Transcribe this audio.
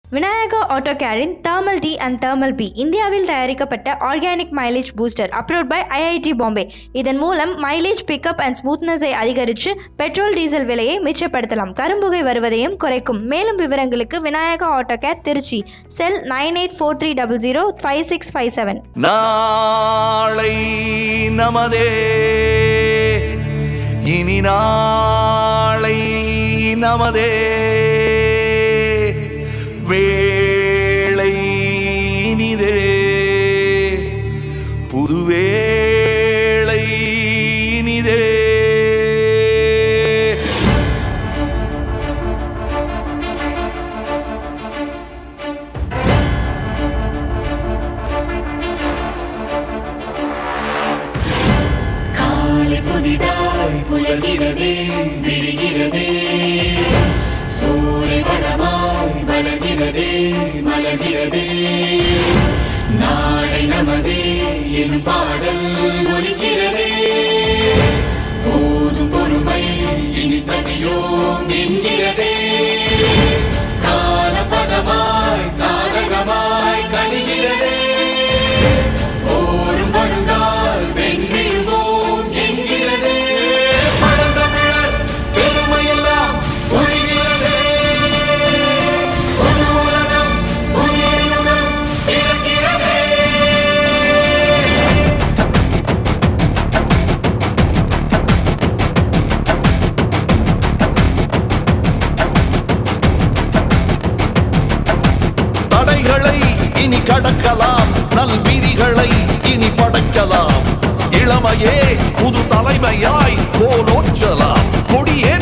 Vinayaka auto கேரின் thermal T and thermal P இந்தியாவில் தயாரிக்கப்பட்ட organic mileage booster approved by IIT Bombay இதன் மூலம் மைலேஜ் பிக்கப் அண்ட் ஸ்மூத்னஸை அதிகரித்து பெட்ரோல் டீசல் விலையை மிச்சப்படுத்தலாம் கரும்புகை வருவதையும் குறைக்கும் மேலும் விவரங்களுக்கு Vinayaka auto care Trichy cell nine eight four three double zero five six five seven நாளை நமதே இனி நாளை நமதே வேளை இனிதே புதுவேளை இனிதே காலை புதிதாய் புலர்கிறதே விடுகிறதே சூரிய வளமாய் வளர்கிறதே மலர்கிறதே நாளை நமதே எனும் பாடல் ஒலிக்கிறதே போதும் பொறுமை இனி சதியோம் என்கிறதே காலபதமாய் சாதகமாய் கணிகிறதே ஓரும் வருங்கால் வென்றிடுவோம் என்கிறதே பழந்தமிழர் பெருமையெல்லாம் ஒழிகிறதே ஒரு உலகம் புதிய யுகம் பிறக்கிறதே தடைகளை இனி கடக்கலாம் நல் விதிகளை இனி படைக்கலாம் இளமையே புது தலைமையாய் கோலோச்சலாம் கொடியே